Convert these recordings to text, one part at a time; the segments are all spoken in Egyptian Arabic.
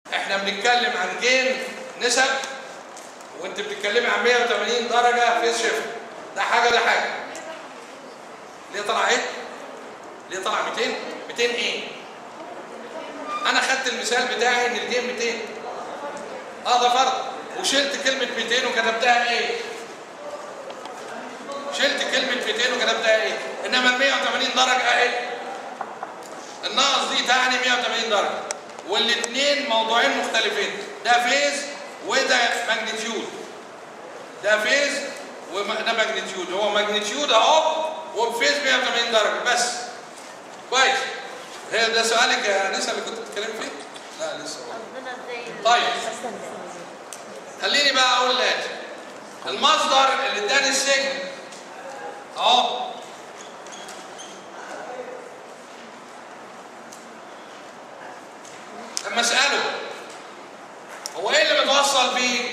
احنا بنتكلم عن جين نسب وانت بتتكلمي عن 180 درجه فيس شيفت ده حاجه ولا حاجه ليه طلع ايه ليه طلع 200 200 ايه انا خدت المثال بتاعي ان الجيم 200 اه ده فرض وشلت كلمه 200 وكتبتها ايه شلت كلمه 200 وكتبتها ايه انما ال 180 درجه اهي الناقص دي تعني 180 درجه والاثنين موضوعين مختلفين ده فيز وده ماجنتيود ده فيز وده ماجنتيود هو ماجنتيود اهو وبفيز 180 درجه بس كويس هي ده سؤالك يا نسا اللي كنت بتتكلم فيه؟ لا لسه ربنا ازاي طيب خليني بقى اقول لك المصدر اللي اداني السجن اهو لما اساله هو ايه اللي متوصل بيه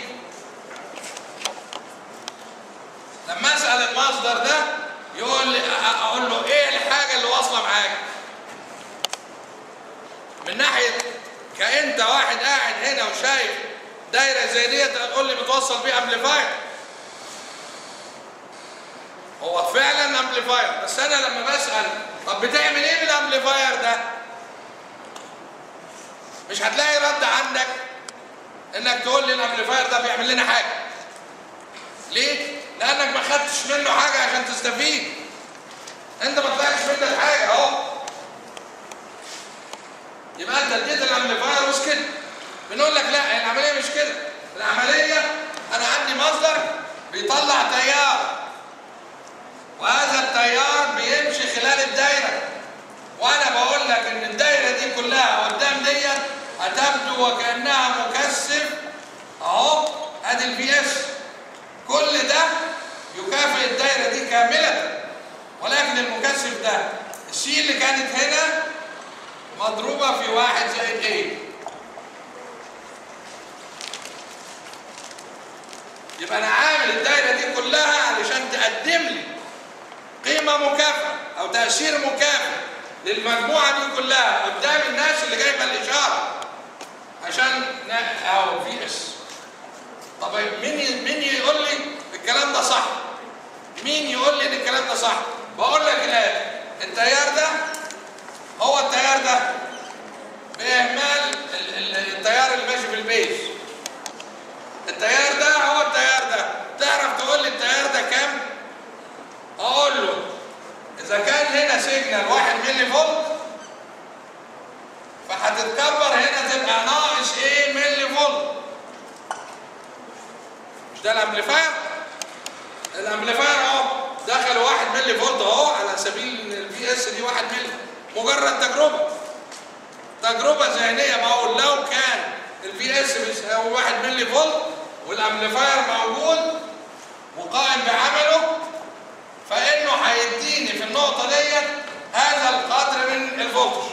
لما اسال المصدر ده يقول لي أ- اقول له ايه الحاجه اللي واصله معاك من ناحيه كانت واحد قاعد هنا وشايف دايره زي ديت تقول لي متوصل بيه امبليفاير هو فعلا امبليفاير بس انا لما بسال طب بتعمل ايه بالامبليفاير ده مش هتلاقي رد عندك انك تقول لي الامبليفاير ده بيعمل لنا حاجه ليه لانك ما خدتش منه حاجه عشان تستفيد انت ما طلعتش منك حاجه اهو يبقى انت اديت الامبليفاير وسكت بنقول لك لا العمليه مش كده العمليه انا عندي مصدر بيطلع تيار وهذا التيار بيمشي خلال الدايره وانا بقول لك ان الدايره دي كلها قدام ديت هتبدو وكانها مكثف اهو ادي الفي اس كل ده يكافئ الدايره دي كامله ولكن المكثف ده السي اللي كانت هنا مضروبه في واحد زائد ايه يبقى انا عامل الدايره دي كلها علشان تقدم لي قيمه مكافئه او تاثير مكافئ للمجموعه دي كلها قدام الناس اللي جايبه الاشاره عشان نا- اهو في اس طب مين ي- مين يقول لي الكلام ده صح مين يقول لي ان الكلام ده صح بقول لك الان التيار ده هو التيار ده باهمال ال- ال- التيار اللي ماشي في البيز التيار ده هو التيار ده تعرف تقول لي التيار ده كام اقول له اذا كان هنا سيجنال 1 ملي فولت فهتتكبر هنا تبقى ناقص ايه ملي فولت مش ده الامبليفاير الامبليفاير اهو دخل 1 ملي فولت اهو على سبيل ان الفي اس دي 1 ملي مجرد تجربه تجربه ذهنيه ما اقول لو كان الفي اس بيساوي 1 ملي فولت والامبليفاير موجود وقائم بعمله فانه هيديني في النقطه ديت هذا القدر من الفولتج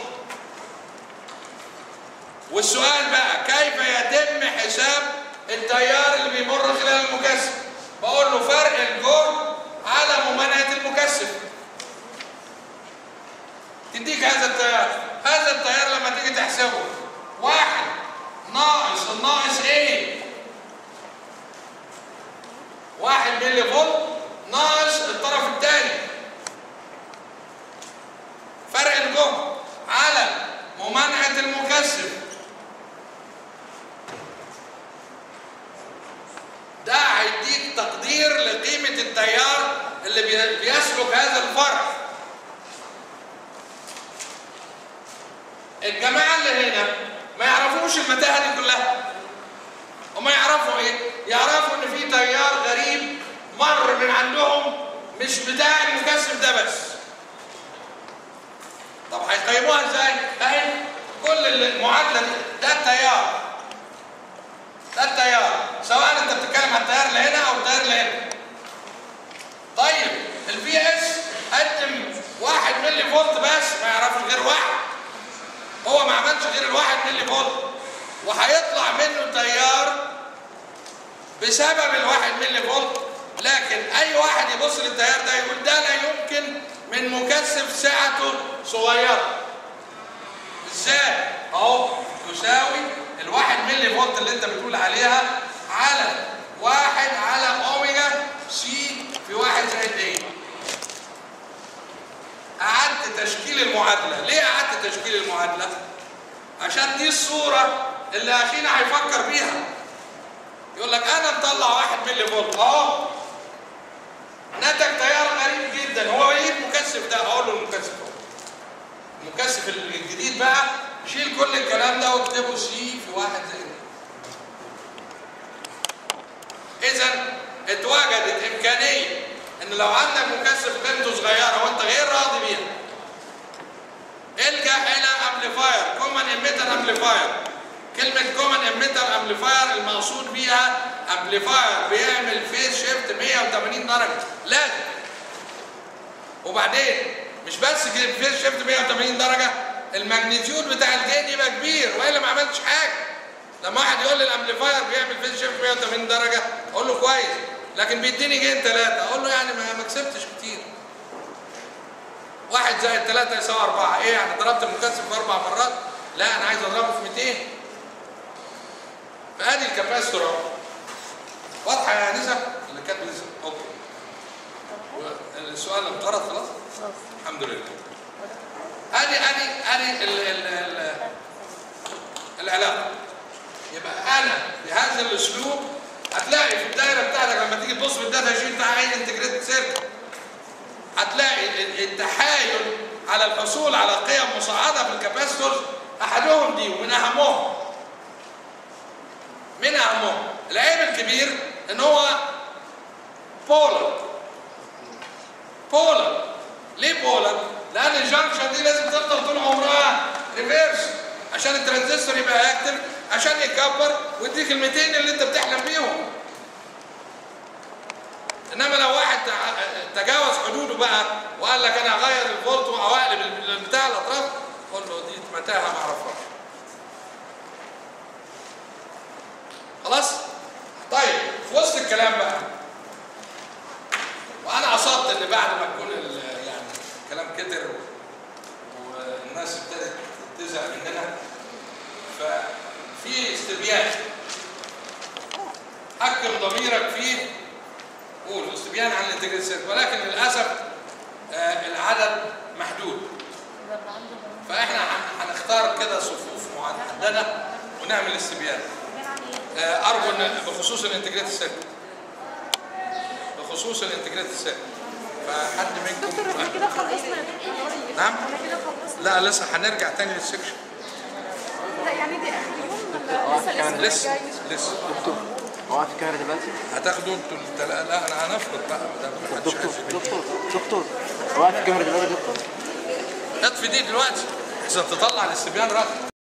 والسؤال بقى كيف يتم حساب التيار اللي بيمر خلال المكثف بقول له فرق الجهد على ممانعه المكثف تديك هذا التيار هذا التيار لما تيجي تحسبه واحد ناقص الناقص ايه واحد ملي فولت ناقص الطرف الثاني فرق الجهد على ممانعة المكثف ده هيديك تقدير لقيمة التيار اللي بي- بيسلك هذا الفرع الجماعة اللي هنا ما يعرفوش المتاهة دي كلها وما يعرفوا ايه يعرفوا ان في تيار غريب مر من عندهم مش بتاع المكثف ده بس طب هيقيموها ازاي اهي كل المعادله دي ده التيار ده التيار سواء انت بتتكلم عن التيار اللي هنا او التيار اللي هنا طيب الفي اس قدم واحد ملي فولت بس ما يعرفش غير واحد هو ما عملش غير الواحد ملي فولت وهيطلع منه تيار بسبب الواحد ملي فولت لكن اي واحد يبص للتيار ده يقول ده لا يمكن من مكثف سعته صغيره ازاي اهو يساوي الواحد فولت اللي انت بتقول عليها على واحد على اوميجا سي في واحد زائد ايه أعدت تشكيل المعادلة ليه أعدت تشكيل المعادلة عشان دي الصورة اللي أخينا هيفكر بيها يقول لك أنا مطلع واحد ملي فولت أهو نتج تيار غريب جدا هو ايه المكثف ده اقول له المكثف اهو المكثف الجديد بقى شيل كل الكلام ده واكتبه سي في واحد زي اذا اتوجدت امكانيه ان لو عندك مكثف قيمته صغيره وانت غير راضي بيها الجا الى امبليفاير كومن اميتر امبليفاير كلمه كومن اميتر امبليفاير المقصود بيها امبليفاير بيعمل فيز شيفت 180 درجه لازم وبعدين مش بس كده فيز شيفت 180 درجه الماجنتيود بتاع الجين يبقى كبير والا ما عملتش حاجه لما واحد يقول لي الامبليفاير بيعمل فيز شيفت 180 درجه اقول له كويس لكن بيديني جين ثلاثه اقول له يعني ما ما كسبتش كتير واحد زائد ثلاثة يساوي أربعة، إيه يعني ضربت المكثف في أربع مرات؟ لا أنا عايز أضربه في 200 فادي الكاباستور اهو واضحه يا انسه اللي كانت لسه اوكي السؤال لم خلاص خلاص الحمد لله ادي ادي ادي ال ال ال العلاقه يبقى انا بهذا الاسلوب هتلاقي في الدايره بتاعتك لما تيجي تبص في الداتا شيت بتاع اي انتجريتد سيركت هتلاقي ال- التحايل على الحصول على قيم مصعده في الكاباستورز احدهم دي ومن اهمهم من اهمهم العيب الكبير ان هو بولر بولر ليه بولر؟ لان الجنكشن دي لازم تفضل طول عمرها ريفيرس عشان الترانزستور يبقى اكتف عشان يكبر ويديك ال 200 اللي انت بتحلم بيهم انما لو واحد تع- تجاوز حدوده بقى وقال لك انا هغير الفولت واقلب ال- بتاع الاطراف قول له دي متاهه ما اعرفهاش خلاص طيب في وسط الكلام بقى وانا قصدت ان بعد ما تكون ال- يعني الكلام كتر والناس ابتدت تزهق مننا ففي استبيان حكم ضميرك فيه قول استبيان عن الانتجريتد سيركت ولكن للاسف آه، العدد محدود فاحنا هن- هنختار كده صفوف محدده ونعمل استبيان آه، ارجو ان بخصوص الانتجريتد سيركت بخصوص الانتجريتد سيركت فحد دكتور احنا منكم كده خلصنا يا دكتور نعم احنا كده خلصنا لا لسه هنرجع تاني للسكشن لا يعني دي اخر يوم ولا لسه الاسبوع لسه الجاي لسه دكتور هو في كاميرا دلوقتي؟ هتاخدوا انتوا التلا... لا انا هنفرض بقى ده محدش دكتور عايز يبين. دكتور دكتور هو في كاميرا دلوقتي دكتور؟ اطفي دي دلوقتي عشان تطلع الاستبيان رقم